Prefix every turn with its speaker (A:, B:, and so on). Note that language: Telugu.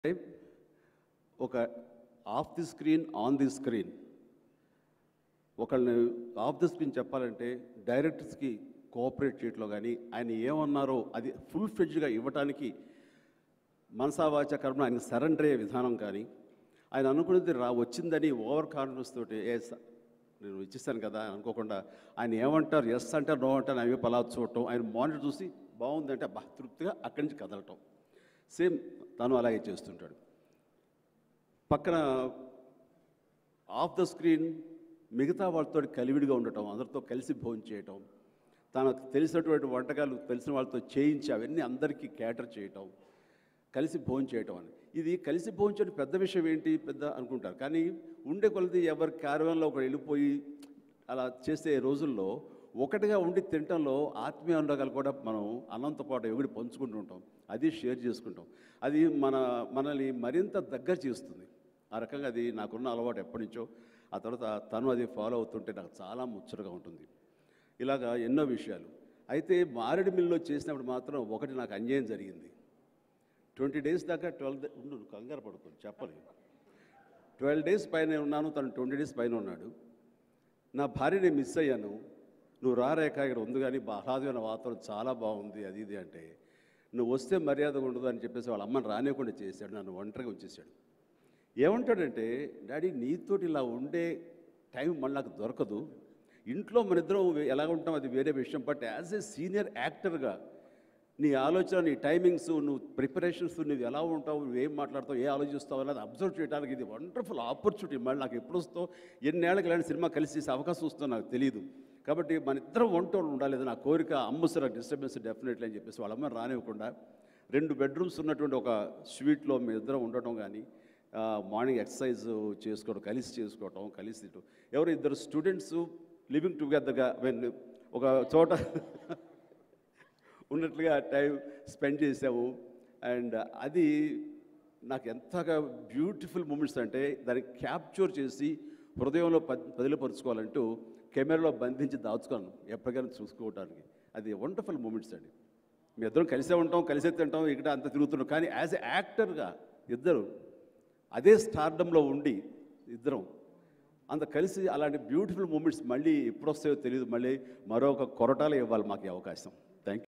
A: ఒక off the screen on the screen ఒకళ్ళని ఆఫ్ ది స్క్రీన్ చెప్పాలంటే డైరెక్టర్స్కి కోఆపరేట్ చేయట్లో కానీ ఆయన ఏమన్నారో అది ఫుల్ ఫ్లెడ్జ్గా ఇవ్వటానికి మనసావాచ కర్మ ఆయన సరెండర్ అయ్యే విధానం కానీ ఆయన అనుకున్నది రా వచ్చిందని ఓవర్ కాన్ఫిడెన్స్ తోటి ఏ స- నేను ఇచ్చేస్తాను కదా అని అనుకోకుండా ఆయన ఏమంటారు ఎస్ అంటారు నో అంటారు అవి పలా చూడటం ఆయన మానిటర్ చూసి బాగుందంటే బా తృప్తిగా అక్కడి నుంచి కదలటం సేమ్ తను అలాగే చేస్తుంటాడు పక్కన ఆఫ్ ద స్క్రీన్ మిగతా వాళ్ళతో కలివిడిగా ఉండటం అందరితో కలిసి భోజనం చేయటం తనకు తెలిసినటువంటి వంటకాలు తెలిసిన వాళ్ళతో చేయించి అవన్నీ అందరికీ క్యాటర్ చేయటం కలిసి భోజనం చేయటం అని ఇది కలిసి భోజనం చేయడం పెద్ద విషయం ఏంటి పెద్ద అనుకుంటారు కానీ ఉండే కొలది ఎవరి క్యారవాన్లో ఒకరు వెళ్ళిపోయి అలా చేసే రోజుల్లో ఒకటిగా ఉండి తినటంలో ఆత్మీయ అనురాగాలు కూడా మనం అన్నంతో పాటు ఎగుడి పంచుకుంటూ ఉంటాం అది షేర్ చేసుకుంటాం అది మన మనల్ని మరింత దగ్గర చేస్తుంది ఆ రకంగా అది నాకున్న అలవాటు ఎప్పటి నుంచో ఆ తర్వాత తను అది ఫాలో అవుతుంటే నాకు చాలా ముచ్చటగా ఉంటుంది ఇలాగా ఎన్నో విషయాలు అయితే మారేడు మిల్లో చేసినప్పుడు మాత్రం ఒకటి నాకు అన్యాయం జరిగింది ట్వంటీ డేస్ దాకా ట్వెల్వ్ ఉండు నువ్వు కంగారు పడుకోండి చెప్పను ట్వెల్వ్ డేస్ పైన ఉన్నాను తను ట్వంటీ డేస్ పైన ఉన్నాడు నా భార్యని మిస్ అయ్యాను నువ్వు రారేఖ ఇక్కడ ఉంది కానీ ఆహ్లాదమైన వాతావరణం చాలా బాగుంది అది ఇది అంటే నువ్వు వస్తే మర్యాద ఉండదు అని చెప్పేసి వాళ్ళ అమ్మని రానివ్వకుండా చేశాడు నన్ను ఒంటరిగా వచ్చేసాడు ఏమంటాడంటే డాడీ నీతోటి ఇలా ఉండే టైం మళ్ళీ నాకు దొరకదు ఇంట్లో మన ఇద్దరం ఎలా ఉంటాం అది వేరే విషయం బట్ యాజ్ ఏ సీనియర్ యాక్టర్గా నీ ఆలోచన నీ టైమింగ్స్ నువ్వు ప్రిపరేషన్స్ నువ్వు ఎలా ఉంటావు నువ్వు ఏం మాట్లాడతావు ఏ ఆలోచిస్తావు అనేది అబ్జర్వ్ చేయడానికి ఇది వండర్ఫుల్ ఆపర్చునిటీ మళ్ళీ నాకు ఎప్పుడు వస్తావు ఎన్నేళ్ళకి ఇలాంటి సినిమా కలిసి చేసే అవకాశం వస్తుందో నాకు తెలియదు కాబట్టి మన ఇద్దరం వంటోళ్ళు ఉండాలి ఇది నా కోరిక అమ్ముసర డిస్టర్బెన్స్ డెఫినెట్లీ అని చెప్పేసి వాళ్ళ అమ్మ రానివ్వకుండా రెండు బెడ్రూమ్స్ ఉన్నటువంటి ఒక స్వీట్లో మీ ఇద్దరం ఉండటం కానీ మార్నింగ్ ఎక్సర్సైజ్ చేసుకోవడం కలిసి చేసుకోవటం కలిసి తినటం. ఎవరు ఇద్దరు స్టూడెంట్స్ లివింగ్ టుగెదర్గా వెన్ ఒక చోట ఉన్నట్లుగా టైం స్పెండ్ చేసాము అండ్ అది నాకు ఎంతగా బ్యూటిఫుల్ మూమెంట్స్ అంటే దాన్ని క్యాప్చర్ చేసి హృదయంలో పద్ పదిలపరుచుకోవాలంటూ కెమెరాలో బంధించి దాచుకోను ఎప్పటికైనా చూసుకోవడానికి అది వండర్ఫుల్ మూమెంట్స్ అండి మీ ఇద్దరం కలిసే ఉంటాం కలిసే తింటాం ఇక్కడ అంత తిరుగుతున్నాం కానీ యాజ్ ఎ యాక్టర్గా ఇద్దరు అదే స్టార్డంలో ఉండి ఇద్దరం అంత కలిసి అలాంటి బ్యూటిఫుల్ మూమెంట్స్ మళ్ళీ ఎప్పుడు వస్తాయో తెలియదు మళ్ళీ మరొక కొరటాలు ఇవ్వాలి మాకు ఈ అవకాశం థ్యాంక్ యూ